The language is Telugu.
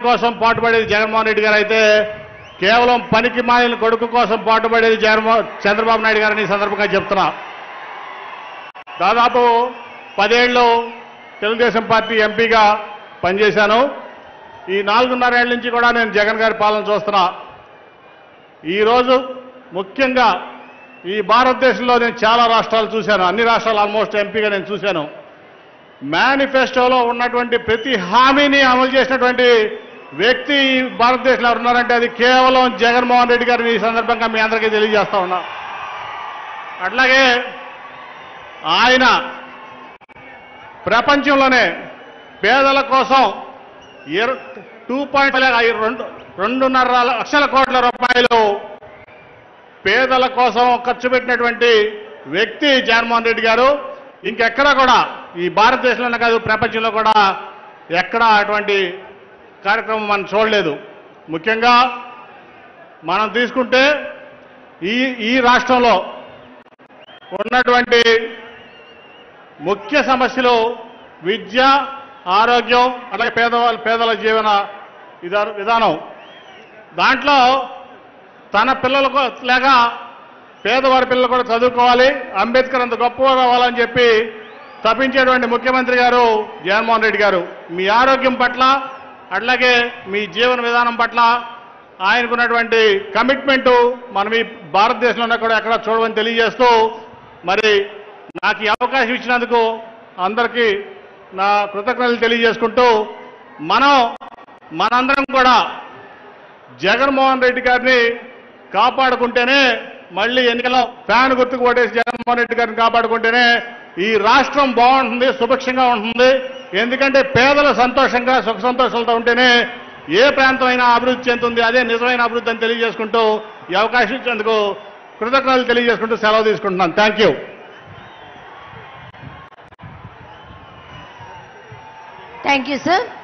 కోసం పాటుపడేది జగన్మోహన్ రెడ్డి గారు అయితే కేవలం పనికి మాలిన కొడుకు కోసం పాటుపడేది జగన్మోహన్ చంద్రబాబు నాయుడు గారని ఈ సందర్భంగా చెప్తున్నా దాదాపు పదేళ్ళు తెలుగుదేశం పార్టీ ఎంపీగా పనిచేశాను ఈ నాలుగున్నరేళ్ల నుంచి కూడా నేను జగన్ గారి పాలన చూస్తున్నా ఈరోజు ముఖ్యంగా ఈ భారతదేశంలో నేను చాలా రాష్ట్రాలు చూశాను అన్ని రాష్ట్రాలు ఆల్మోస్ట్ ఎంపీగా నేను చూశాను మేనిఫెస్టోలో ఉన్నటువంటి ప్రతి హామీని అమలు చేసినటువంటి వ్యక్తి ఈ భారతదేశంలో ఎవరు ఉన్నారంటే అది కేవలం జగన్మోహన్ రెడ్డి గారిని ఈ సందర్భంగా మీ అందరికీ తెలియజేస్తా ఉన్నా అట్లాగే ఆయన ప్రపంచంలోనే పేదల కోసం టూ పాయింట్ రెండు రెండున్నర లక్షల కోట్ల రూపాయలు పేదల కోసం ఖర్చు పెట్టినటువంటి వ్యక్తి జగన్మోహన్ రెడ్డి గారు ఇంకెక్కడా కూడా ఈ భారతదేశంలోనే కాదు ప్రపంచంలో కూడా ఎక్కడా అటువంటి కార్యక్రమం మనం చూడలేదు ముఖ్యంగా మనం తీసుకుంటే ఈ ఈ రాష్ట్రంలో ఉన్నటువంటి ముఖ్య సమస్యలు విద్య ఆరోగ్యం అలాగే పేదవాళ్ళ పేదల జీవన విధా- విధానం దాంట్లో తన పిల్లలకు లేక పేదవారి పిల్లలు కూడా చదువుకోవాలి అంబేద్కర్ అంత గొప్పగా కావాలని చెప్పి తప్పించేటువంటి ముఖ్యమంత్రి గారు జగన్మోహన్ రెడ్డి గారు మీ ఆరోగ్యం పట్ల అట్లాగే మీ జీవన విధానం పట్ల ఆయనకున్నటువంటి కమిట్మెంటు మనం ఈ భారతదేశంలో కూడా ఎక్కడ చూడమని తెలియజేస్తూ మరి నాకు ఈ అవకాశం ఇచ్చినందుకు అందరికీ నా కృతజ్ఞతలు తెలియజేసుకుంటూ మనం మనందరం కూడా జగన్మోహన్ రెడ్డి గారిని కాపాడుకుంటేనే మళ్ళీ ఎన్నికల్లో ఫ్యాన్ గుర్తుకు ఓటేసి జగన్మోహన్ రెడ్డి గారిని కాపాడుకుంటేనే ఈ రాష్ట్రం బాగుంటుంది సుభిక్షంగా ఉంటుంది ఎందుకంటే పేదలు సంతోషంగా సుఖ సంతోషాలతో ఉంటేనే ఏ ప్రాంతం అయినా అభివృద్ధి చెందుతుంది అదే నిజమైన అభివృద్ధి అని తెలియజేసుకుంటూ ఈ అవకాశం ఇచ్చేందుకు కృతజ్ఞతలు తెలియజేసుకుంటూ సెలవు తీసుకుంటున్నాను thank you thank you sir